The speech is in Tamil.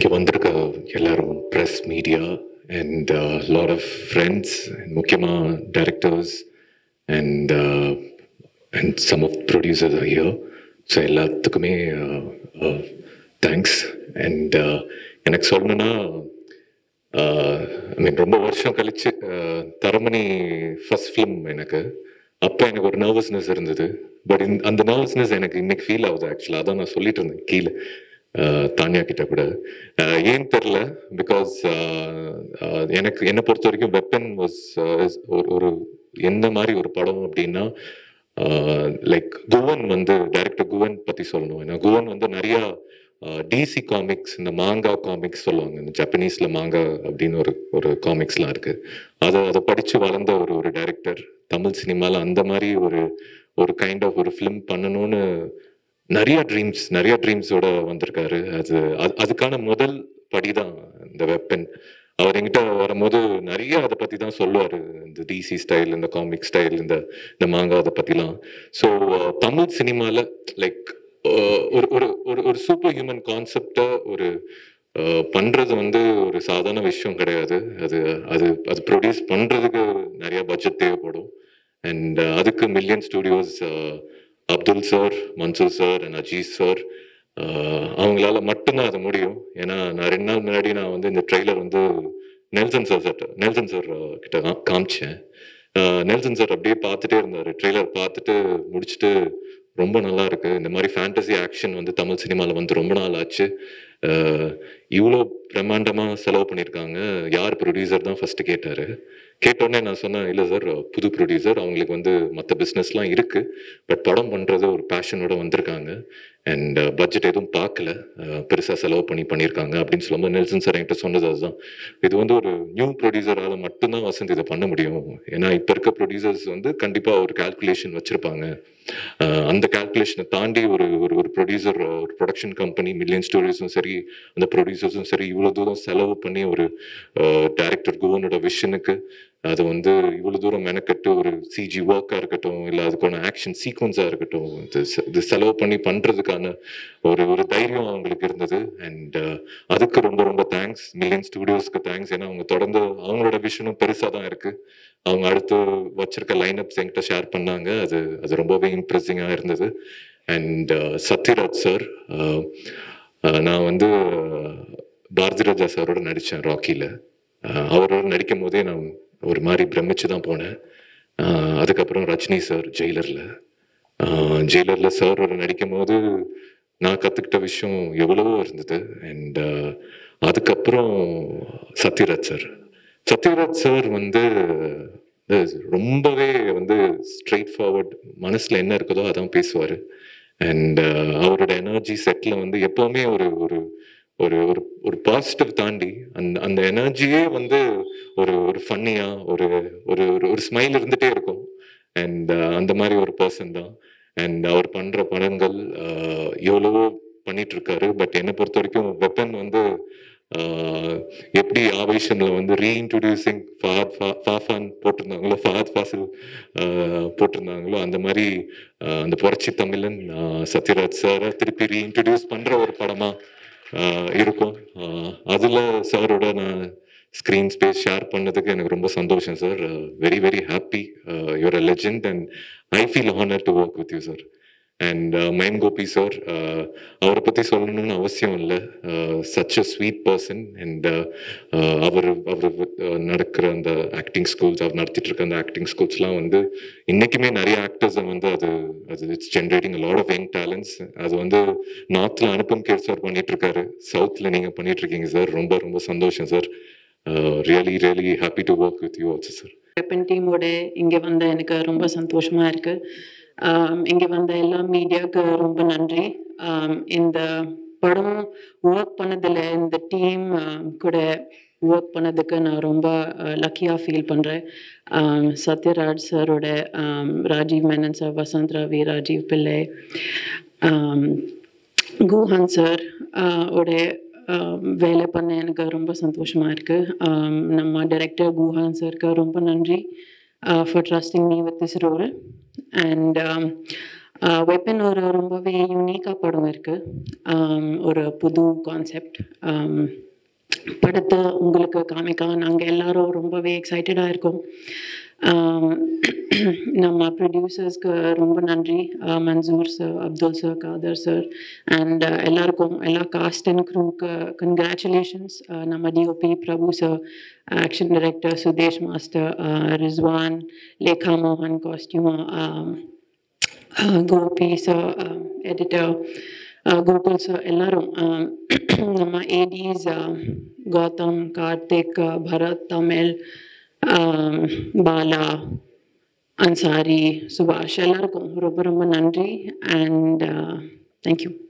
இங்கே வந்திருக்க எல்லாரும் press media and lot of friends முக்கியமாக directors and and some of producers ஐயோ ஸோ எல்லாத்துக்குமே தேங்க்ஸ் அண்ட் எனக்கு சொல்லணுன்னா ஐ மீன் ரொம்ப வருஷம் கழிச்சு uh, தரமணி ஃபர்ஸ்ட் ஃபிலிம் எனக்கு அப்போ எனக்கு ஒரு நர்வஸ்னஸ் இருந்தது பட் அந்த நர்வஸ்னஸ் எனக்கு இன்னைக்கு ஃபீல் ஆகுது ஆக்சுவலாக அதான் நான் சொல்லிட்டு இருந்தேன் கீழே அஹ், தானியா கிட்ட கூட அஹ், ஏன் தெரில பிகாஸ் எனக்கு என்னை பொறுத்த வரைக்கும் வெப்பன் வாஸ் ஒரு ஒரு எந்த மாதிரி ஒரு படம் அப்படின்னா லைக் குவன் வந்து டைரக்டர் குவன் பற்றி சொல்லணும் ஏன்னா குவன் வந்து நிறையா டிசி காமிக்ஸ் இந்த மாங்கா காமிக்ஸ் சொல்லுவாங்க இந்த ஜப்பனீஸ்ல மாங்கா அப்படின்னு ஒரு ஒரு காமிக்ஸ்லாம் இருக்கு அதை அதை படிச்சு வளர்ந்த ஒரு ஒரு டைரக்டர் தமிழ் சினிமால அந்த மாதிரி ஒரு ஒரு கைண்ட் ஆஃப் ஒரு ஃபிலிம் பண்ணணும்னு நிறைய ட்ரீம்ஸ் நிறைய ட்ரீம்ஸோட வந்திருக்காரு அது அது- அதுக்கான முதல் படிதான் இந்த வெப்பன் அவர் என்கிட்ட வரும்போது நிறைய அதை பத்தி தான் சொல்லுவாரு இந்த டிசி ஸ்டைல் இந்த காமிக் ஸ்டைல் இந்த இந்த மாங்கா அதை பத்திலாம் ஸோ தமிழ் சினிமால லைக் ஒரு ஒரு ஒரு ஒரு சூப்பர் ஹியூமன் கான்செப்டை ஒரு அஹ், பண்றது வந்து ஒரு சாதாரண விஷயம் கிடையாது அது அது அது ப்ரொடியூஸ் பண்றதுக்கு நிறைய பட்ஜெட் தேவைப்படும் அண்ட் அதுக்கு million studios Abdul sir Mansoor sir and Aziz sir அவங்களால மட்டும்தான் அது முடியும் ஏன்னா நான் ரெண்டு நாள் முன்னாடி நான் வந்து இந்த ட்ரெய்லர் வந்து Nelson sir sir Nelson sir கிட்ட கா- காமிச்சேன் அஹ், நெல்சன் சார் அப்படியே பார்த்துட்டே இருந்தாரு ட்ரெய்லர் பார்த்துட்டு முடிச்சுட்டு ரொம்ப நல்லா இருக்கு இந்த மாதிரி ஃபேண்டசி ஆக்ஷன் வந்து தமிழ் சினிமாவில் வந்து ரொம்ப நாள் ஆச்சு அஹ், இவ்வளோ பிரம்மாண்டமாக செலவு பண்ணியிருக்காங்க யார் ப்ரொடியூசர் தான் ஃபர்ஸ்ட் கேட்டாரு கேட்டோடனே நான் சொன்னேன் இல்லை சார் புது ப்ரொடியூசர் அவங்களுக்கு வந்து மற்ற பிஸ்னஸ்லாம் இருக்கு பட் படம் பண்ணுறது ஒரு பேஷனோட வந்திருக்காங்க அண்ட் பட்ஜெட் எதுவும் பார்க்கல பெருசாக செலவு பண்ணி பண்ணியிருக்காங்க அப்படின்னு சொல்லும்போது நெல்சன் சார் என்கிட்ட சொன்னது அதுதான் இது வந்து ஒரு நியூ ப்ரொடியூசரால் மட்டும்தான் வசந்த் இதை பண்ண முடியும் ஏன்னா இப்போ இருக்க ப்ரொடியூசர்ஸ் வந்து கண்டிப்பாக ஒரு கால்குலேஷன் வச்சுருப்பாங்க அந்த கால்குலேஷனை தாண்டி ஒரு ஒரு ஒரு ப்ரொடியூசர் ஒரு ப்ரொடக்ஷன் கம்பெனி மில்லியன் ஸ்டோரிஸும் சரி அந்த ப்ரொடியூசர்ஸும் சரி இவ்வளோ தூரம் செலவு பண்ணி ஒரு டைரக்டர் குவனோட விஷனுக்கு அது வந்து இவ்வளோ தூரம் மெனக்கட்டு ஒரு சிஜி ஒர்க்காக இருக்கட்டும் இல்லை அதுக்கான ஆக்ஷன் சீக்வன்ஸாக இருக்கட்டும் இது செ- இது செலவு பண்ணி பண்ணுறதுக்கான ஒரு ஒரு தைரியம் அவங்களுக்கு இருந்தது அண்ட் அதுக்கு ரொம்ப ரொம்ப தேங்க்ஸ் மில்லியன் ஸ்டுடியோஸ்க்கு தேங்க்ஸ் ஏன்னா அவங்க தொடர்ந்து அவங்களோட விஷனும் பெருசாக தான் இருக்கு அவங்க அடுத்து வச்சிருக்க லைனப்ஸ் என்கிட்ட ஷேர் பண்ணாங்க அது அது ரொம்பவே இம்ப்ரெசிங்காக இருந்தது அண்ட் சத்யராஜ் சார் நான் வந்து பாரதி ராஜா சாரோட நடித்தேன் ராக்கியில் அவரோட நடிக்கும் போதே நான் ஒரு மாதிரி பிரமிச்சு தான் போனேன் அஹ் அதுக்கப்புறம் ரஜினி சார் ஜெயிலரில் ஜெயிலரில் சாரோட நடிக்கும் போது நான் கற்றுக்கிட்ட விஷயம் எவ்வளவோ இருந்தது அண்ட் அதுக்கப்புறம் சத்யராஜ் சார் சத்யராஜ் சார் வந்து அஹ் ரொம்பவே வந்து ஸ்ட்ரெயிட் ஃபார்வர்ட் மனசில் என்ன இருக்குதோ அதான் பேசுவார் அண்ட் அவரோட எனர்ஜி செட்டில் வந்து எப்போவுமே ஒரு ஒரு ஒரு ஒரு ஒரு பாசிட்டிவ் தாண்டி அந்த அந்த எனர்ஜியே வந்து ஒரு ஒரு ஃபன்னியா ஒரு ஒரு ஒரு- ஒரு ஸ்மைல் இருந்துட்டே இருக்கும் அண்ட் அந்த மாதிரி ஒரு பர்சன் தான் அண்ட் அவர் பண்ற படங்கள் அஹ், எவ்வளவோ பண்ணிட்டு இருக்காரு பட் என்னை பொறுத்த வரைக்கும் வெப்பன் வந்து அஹ், எப்படி ஆவேஷன்ல வந்து ரீஇன்ட்ரடியூசிங் ஃபஹத் ஃபா- ஃபாஃபான் போட்டிருந்தாங்களோ ஃபஹத் ஃபாசில் அஹ், போட்டிருந்தாங்களோ அந்த மாதிரி அஹ், அந்த புரட்சி தமிழன் அஹ், சத்யராஜ் சாரை திருப்பி ரீஇன்ட்ரடியூஸ் பண்ற ஒரு படமா அஹ், இருக்கும் அஹ், அதுல சாரோட நான் ஸ்க்ரீன் ஸ்பேஸ் ஷேர் பண்ணதுக்கு எனக்கு ரொம்ப சந்தோஷம் sir very very happy your a legend and I feel honour to work with you sir and mine Gopi sir அவரை பற்றி சொல்லணும்னு அவசியம் இல்லை such a sweet person and அவர் அவர் நடக்கிற அந்த ஆக்டிங் ஸ்கூல்ஸ் அவர் நடத்திட்டு இருக்க அந்த ஆக்டிங் ஸ்கூல்ஸ்லாம் வந்து இன்னைக்குமே நிறைய ஆக்டர்ஸை வந்து அது அது it's generating lot of young talents அது வந்து நார்த்தில் அனுப்பம் கேர் சார் பண்ணிட்டு இருக்காரு சவுத்தில் நீங்கள் பண்ணிட்டு இருக்கீங்க சார் ரொம்ப ரொம்ப சந்தோஷம் sir really really happy to work with you also sir weapon டீமோட இங்கே வந்த எனக்கு ரொம்ப சந்தோஷமா இருக்கு ஆம், இங்கே வந்த எல்லா மீடியாவுக்கு ரொம்ப நன்றி ஆம், இந்த படம் ஒர்க் பண்ணதில் இந்த டீம் கூட ஒர்க் பண்ணதுக்கு நான் ரொம்ப லக்கியாக ஃபீல் பண்ணுறேன் சத்யராஜ் சாரோட ஆம், ராஜீவ் மேனன் சார் வசந்த் ரவி ராஜீவ் பிள்ளை ஆம், குஹன் சார் ஓட ஆம், வேலை பண்ண எனக்கு ரொம்ப சந்தோஷமாக இருக்குது நம்ம டைரக்டர் குஹான் சாருக்கு ரொம்ப நன்றி for trusting me with this role and weapon ஒரு ரொம்பவே யூனிக்காக படம் இருக்குது ஒரு புது கான்செப்ட் படத்தை உங்களுக்கு காமிக்க நாங்கள் எல்லாரும் ரொம்பவே எக்ஸைட்டடாக இருக்கோம் ஆம், நம்ம ப்ரொடியூசர்ஸ்க்கு ரொம்ப நன்றி ஆஹ் Mansoor sir Abdul sir Khader sir and எல்லாருக்கும் எல்லா காஸ்ட் அண்ட் க்ரூக்கு கங்க்ராச்சுலேஷன்ஸ் நம்ம DOP Prabhu sir action director Sudesh master Rizwan Lekha மோகன் costumer Gopi sir editor Gokul sir எல்லாரும் ஆஹ் நம்ம ஏடிஸ் கௌதம் கார்த்திக் பரத் தமிழ் ஆஹ் பாலா அன்சாரி சுபாஷ் எல்லாருக்கும் ரொம்ப ரொம்ப நன்றி அண்ட் தேங்க்யூ